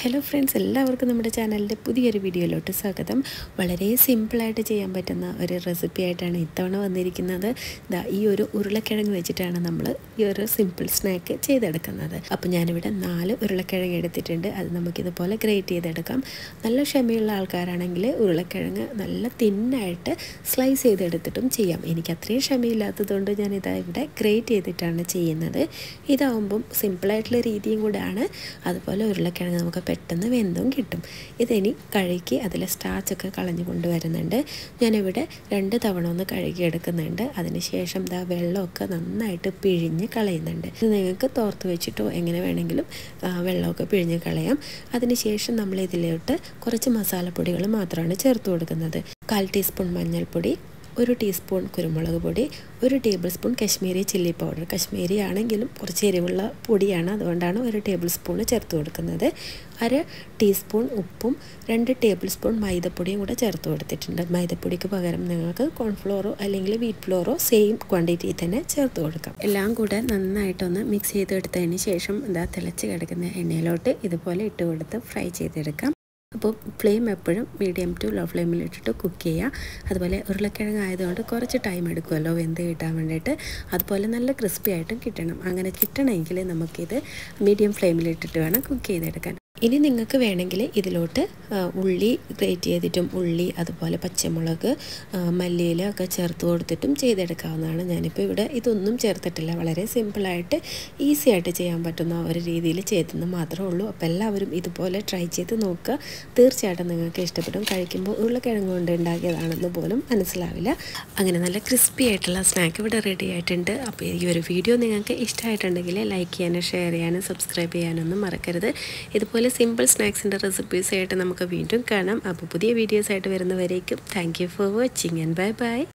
hello friends എല്ലാവർക്കും നമ്മുടെ ചാനലിൻ്റെ പുതിയൊരു വീഡിയോയിലോട്ട് സ്വാഗതം വളരെ സിമ്പിളായിട്ട് ചെയ്യാൻ പറ്റുന്ന ഒരു റെസിപ്പി ആയിട്ടാണ് ഇത്തവണ വന്നിരിക്കുന്നത് ദാ ഈ ഒരു ഉരുളക്കിഴങ്ങ് വെച്ചിട്ടാണ് നമ്മൾ ഈ ഒരു സിമ്പിൾ സ്നാക്ക് ചെയ്തെടുക്കുന്നത് അപ്പോൾ ഞാനിവിടെ നാല് ഉരുളക്കിഴങ്ങ് എടുത്തിട്ടുണ്ട് അത് നമുക്കിതുപോലെ ഗ്രേറ്റ് ചെയ്തെടുക്കാം നല്ല ക്ഷമയുള്ള ആൾക്കാരാണെങ്കിൽ ഉരുളക്കിഴങ്ങ് നല്ല തിന്നായിട്ട് സ്ലൈസ് ചെയ്തെടുത്തിട്ടും ചെയ്യാം എനിക്ക് അത്രയും ക്ഷമയില്ലാത്തതുകൊണ്ട് ഞാനിതാ ഇവിടെ ഗ്രേറ്റ് ചെയ്തിട്ടാണ് ചെയ്യുന്നത് ഇതാവുമ്പം സിമ്പിളായിട്ടുള്ള രീതിയും കൂടെയാണ് അതുപോലെ ഉരുളക്കിഴങ്ങ് നമുക്ക് പെട്ടെന്ന് വെന്തും കിട്ടും ഇതിനി കഴുകി അതിലെ സ്റ്റാർച്ചൊക്കെ കളഞ്ഞു കൊണ്ടുവരുന്നുണ്ട് ഞാനിവിടെ രണ്ട് തവണ ഒന്ന് കഴുകി എടുക്കുന്നുണ്ട് അതിനുശേഷം ദാ വെള്ളമൊക്കെ നന്നായിട്ട് പിഴിഞ്ഞ് കളയുന്നുണ്ട് ഇത് നിങ്ങൾക്ക് തോർത്ത് വെച്ചിട്ടോ എങ്ങനെ വേണമെങ്കിലും ആ, വെള്ളമൊക്കെ പിഴിഞ്ഞ് കളയാം അതിനുശേഷം നമ്മൾ ഇതിലോട്ട് കുറച്ച് മസാലപ്പൊടികൾ മാത്രമാണ് ചേർത്ത് കൊടുക്കുന്നത് കാൽ ടീസ്പൂൺ മഞ്ഞൾപ്പൊടി ഒരു ടീസ്പൂൺ കുരുമുളക് പൊടി ഒരു tablespoon Kashmiri chilli powder Kashmiri ആണെങ്കിലും കുറച്ച് എരിവുള്ള പൊടിയാണ് അതുകൊണ്ടാണ് ഒരു ടേബിൾ സ്പൂൺ ചേർത്ത് കൊടുക്കുന്നത് അര ടീസ്പൂൺ ഉപ്പും രണ്ട് ടേബിൾ സ്പൂൺ മൈദപ്പൊടിയും കൂടെ ചേർത്ത് കൊടുത്തിട്ടുണ്ട് മൈദപ്പൊടിക്ക് പകരം നിങ്ങൾക്ക് കോൺഫ്ലോറോ അല്ലെങ്കിൽ വീറ്റ് ഫ്ലോറോ സെയിം ക്വാണ്ടിറ്റിയിൽ തന്നെ ചേർത്ത് കൊടുക്കാം എല്ലാം കൂടെ നന്നായിട്ടൊന്ന് മിക്സ് ചെയ്തെടുത്തതിന് ശേഷം ഇതാ തിളച്ച് കിടക്കുന്ന എണ്ണയിലോട്ട് ഇതുപോലെ ഇട്ട് കൊടുത്ത് ഫ്രൈ ചെയ്തെടുക്കാം അപ്പോൾ ഫ്ലെയിം എപ്പോഴും മീഡിയം ടു ലോ ഫ്ലെയിമിൽ ഇട്ടിട്ട് കുക്ക് ചെയ്യുക അതുപോലെ ഉരുളക്കിഴങ്ങ് ആയതുകൊണ്ട് കുറച്ച് ടൈം എടുക്കുമല്ലോ വെന്ത് കിട്ടാൻ വേണ്ടിയിട്ട് അതുപോലെ നല്ല ക്രിസ്പി ആയിട്ടും കിട്ടണം അങ്ങനെ കിട്ടണമെങ്കിൽ നമുക്കിത് മീഡിയം ഫ്ലെയിമിൽ ഇട്ടിട്ട് വേണം കുക്ക് ചെയ്തെടുക്കാൻ ഇനി നിങ്ങൾക്ക് വേണമെങ്കിൽ ഇതിലോട്ട് ആ, ഉള്ളി ഗ്രേറ്റ് ചെയ്തിട്ടും ഉള്ളി അതുപോലെ പച്ചമുളക് ആ, മല്ലിയില ഒക്കെ ചേർത്ത് കൊടുത്തിട്ടും ചെയ്തെടുക്കാവുന്നതാണ് ഞാനിപ്പോൾ ഇവിടെ ഇതൊന്നും ചേർത്തിട്ടില്ല വളരെ സിമ്പിളായിട്ട് ഈസി ആയിട്ട് ചെയ്യാൻ പറ്റുന്ന ഒരു രീതിയിൽ ചെയ്തെന്ന് മാത്രമേ ഉള്ളൂ അപ്പോൾ എല്ലാവരും ഇതുപോലെ ട്രൈ ചെയ്ത് നോക്കുക തീർച്ചയായിട്ടും നിങ്ങൾക്ക് ഇഷ്ടപ്പെടും കഴിക്കുമ്പോൾ ഉരുളക്കിഴങ്ങ് കൊണ്ട് ഉണ്ടാക്കിയതാണെന്ന് പോലും മനസ്സിലാവില്ല അങ്ങനെ നല്ല ക്രിസ്പി ആയിട്ടുള്ള സ്നാക്ക് ഇവിടെ റെഡി ആയിട്ടുണ്ട് അപ്പോൾ ഈ ഒരു വീഡിയോ നിങ്ങൾക്ക് ഇഷ്ടമായിട്ടുണ്ടെങ്കിൽ ലൈക്ക് ചെയ്യാനും ഷെയർ ചെയ്യാനും സബ്സ്ക്രൈബ് ചെയ്യാനൊന്നും മറക്കരുത് ഇതുപോലെ സിമ്പിൾ സ്നാക്സിൻ്റെ റെസിപ്പീസ് ആയിട്ട് നമുക്ക് വീണ്ടും കാണാം അപ്പോൾ പുതിയ വീഡിയോസ് ആയിട്ട് വരുന്നവരേക്കും thank you for watching and bye by